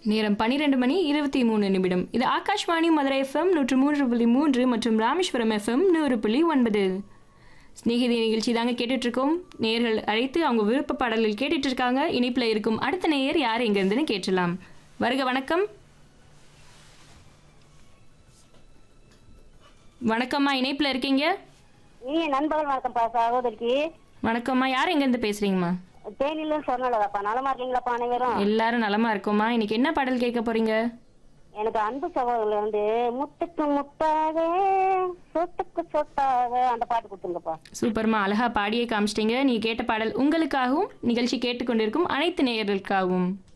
நேரம் பன்னிரெண்டு மணி இருபத்தி மூணு நிமிடம் இது ஆகாஷ்வாணி மதுரை எஃப்எம் நூற்று மூன்று புள்ளி மூன்று மற்றும் ராமேஸ்வரம் எஃப்எம் நூறு புள்ளி ஒன்பது ஸ்நேகிதி நிகழ்ச்சி தாங்க கேட்டுட்டு இருக்கோம் நேர்கள் அழைத்து அவங்க விருப்ப பாடல்கள் கேட்டுட்டு இருக்காங்க இனிப்புல இருக்கும் அடுத்த நேயர் யார் எங்க இருந்துன்னு கேட்டலாம் வருக வணக்கம் வணக்கம்மா இணைப்புல இருக்கீங்க நீ நண்பர்கள் வணக்கம்ப்பா சகோதரிக்கு வணக்கம்மா யார் எங்க இருந்து பேசுறீங்கம்மா தேனிலும் சொன்னலதாப்பா நலமா இருக்கீங்களாப்பா அனைவரும் எல்லாரும் நலமா இருக்கோம்மா இன்னைக்கு என்ன பாடல் கேட்க போறீங்க எனக்கு அன்பு சகோதரர் வந்து முத்துக்கு முத்தாக சொத்துக்கு சொத்தாக அந்த பாட்டு கொடுத்துருங்கப்பா சூப்பர்மா அழகா பாடியே காமிச்சிட்டீங்க நீ கேட்ட பாடல் உங்களுக்காகவும் நிகழ்ச்சி கேட்டுக்கொண்டிருக்கும் அனைத்து நேயர்களுக்காகவும்